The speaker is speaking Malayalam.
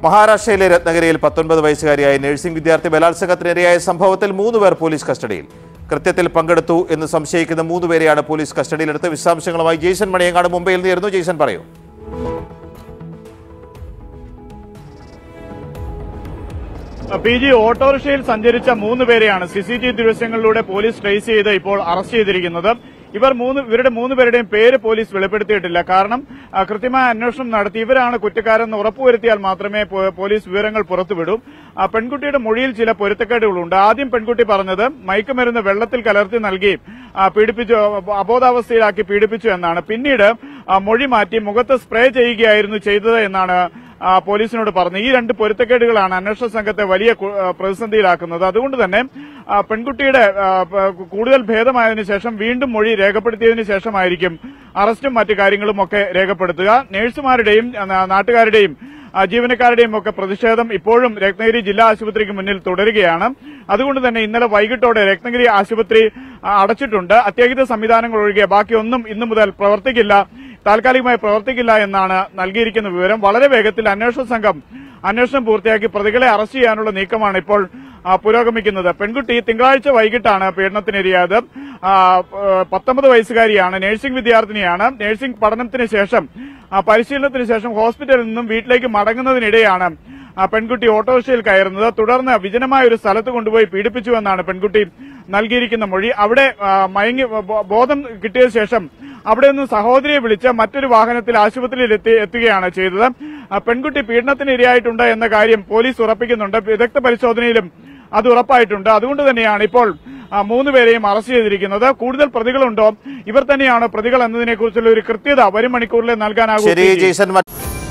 മഹാരാഷ്ട്രയിലെ രത്നഗിരിയിൽ പത്തൊൻപത് വയസ്സുകാരിയായ നഴ്സിംഗ് വിദ്യാർത്ഥി ബലാത്സംഗത്തിനിരയായ സംഭവത്തിൽ മൂന്ന് പേർ പോലീസ് കസ്റ്റഡിയിൽ കൃത്യത്തിൽ പങ്കെടുത്തു എന്ന് സംശയിക്കുന്ന മൂന്ന് പേരെയാണ് പോലീസ് കസ്റ്റഡിയിലെടുത്ത് വിശദാംശങ്ങളുമായി ജെയ്സൺ മണിയങ്ങാട് മുംബൈയിൽ നിന്നിരുന്നു ജെയ്സൺ പറയൂ പി ജി ഓട്ടോറിക്ഷയിൽ സഞ്ചരിച്ച മൂന്ന് പേരെയാണ് സി സി ടി വി ദൃശ്യങ്ങളിലൂടെ പോലീസ് ട്രേസ് ചെയ്ത് ഇപ്പോൾ അറസ്റ്റ് ചെയ്തിരിക്കുന്നത് ഇവർ മൂന്ന് ഇവരുടെ മൂന്ന് പേരുടെയും പേര് പോലീസ് വെളിപ്പെടുത്തിയിട്ടില്ല കാരണം ആ, കൃത്യമായ അന്വേഷണം നടത്തി ഇവരാണ് കുറ്റക്കാരെന്ന് ഉറപ്പുവരുത്തിയാൽ മാത്രമേ പോ- പോലീസ് വിവരങ്ങൾ പുറത്തുവിടൂ ആ, പെൺകുട്ടിയുടെ മൊഴിയിൽ ചില പൊരുത്തക്കേടുകളുണ്ട് ആദ്യം പെൺകുട്ടി പറഞ്ഞത് മയക്കുമരുന്ന് വെള്ളത്തിൽ കലർത്തി നൽകി ആ, പീഡിപ്പിച്ചു അബോധാവസ്ഥയിലാക്കി പീഡിപ്പിച്ചു എന്നാണ് പിന്നീട് ആ, മൊഴി മാറ്റി മുഖത്ത് സ്പ്രേ ചെയ്യുകയായിരുന്നു ചെയ്തത് എന്നാണ് ആ, പോലീസിനോട് പറഞ്ഞു ഈ രണ്ട് പൊരുത്തക്കേടുകളാണ് അന്വേഷണ സംഘത്തെ വലിയ കു- ആ, പ്രതിസന്ധിയിലാക്കുന്നത് അതുകൊണ്ട് തന്നെ ആ, പെൺകുട്ടിയുടെ ആ, പ- കൂടുതൽ ഭേദമായതിനു ശേഷം വീണ്ടും മൊഴി രേഖപ്പെടുത്തിയതിനു ശേഷമായിരിക്കും അറസ്റ്റും മറ്റു കാര്യങ്ങളും ഒക്കെ രേഖപ്പെടുത്തുക നഴ്സുമാരുടെയും ആ, നാട്ടുകാരുടെയും ആ, ജീവനക്കാരുടെയും ഒക്കെ പ്രതിഷേധം ഇപ്പോഴും രത്നഗിരി ജില്ലാ ആശുപത്രിക്ക് മുന്നിൽ തുടരുകയാണ് അതുകൊണ്ട് തന്നെ ഇന്നലെ വൈകിട്ടോടെ രത്നഗിരി ആശുപത്രി ആ, അടച്ചിട്ടുണ്ട് അത്യാഹിത സംവിധാനങ്ങൾ ഒഴികെ ബാക്കിയൊന്നും ഇന്നു മുതൽ പ്രവർത്തിക്കില്ല താൽക്കാലികമായി പ്രവർത്തിക്കില്ല എന്നാണ് നൽകിയിരിക്കുന്ന വിവരം വളരെ വേഗത്തിൽ അന്വേഷണ സംഘം അന്വേഷണം പൂർത്തിയാക്കി പ്രതികളെ അറസ്റ്റ് ചെയ്യാനുള്ള നീക്കമാണ് ഇപ്പോൾ ആ, പുരോഗമിക്കുന്നത് പെൺകുട്ടി തിങ്കളാഴ്ച വൈകിട്ടാണ് പീഡനത്തിനിരയായത് ആ, ഏഹ്, പത്തൊമ്പത് വയസ്സുകാരിയാണ് നഴ്സിംഗ് വിദ്യാർത്ഥിനിയാണ് നഴ്സിംഗ് പഠനത്തിന് ശേഷം ആ, പരിശീലനത്തിന് ശേഷം ഹോസ്പിറ്റലിൽ നിന്നും വീട്ടിലേക്ക് മടങ്ങുന്നതിനിടെയാണ് ആ പെൺകുട്ടി ഓട്ടോറിക്ഷയിൽ കയറുന്നത് തുടർന്ന് വിജനമായ ഒരു സ്ഥലത്ത് കൊണ്ടുപോയി പീഡിപ്പിച്ചുവെന്നാണ് പെൺകുട്ടി നൽകിയിരിക്കുന്ന മൊഴി അവിടെ ആ, മയങ്ങി ബോ- ബോധം കിട്ടിയ ശേഷം അവിടെ നിന്ന് സഹോദരിയെ വിളിച്ച് മറ്റൊരു വാഹനത്തിൽ ആശുപത്രിയിൽ എത്തി എത്തുകയാണ് ചെയ്തത് ആ, പെൺകുട്ടി പീഡനത്തിന് ഇരയായിട്ടുണ്ട് എന്ന കാര്യം പോലീസ് ഉറപ്പിക്കുന്നുണ്ട് വിദഗ്ധ പരിശോധനയിലും അത് ഉറപ്പായിട്ടുണ്ട് അതുകൊണ്ട് തന്നെയാണ് ഇപ്പോൾ ആ, മൂന്ന് പേരെയും അറസ്റ്റ് ചെയ്തിരിക്കുന്നത് കൂടുതൽ പ്രതികളുണ്ടോ ഇവർ തന്നെയാണോ പ്രതികൾ എന്നതിനെക്കുറിച്ചുള്ള ഒരു കൃത്യത വരും മണിക്കൂറിൽ നൽകാനാകും ശരി ജെയ്സൺ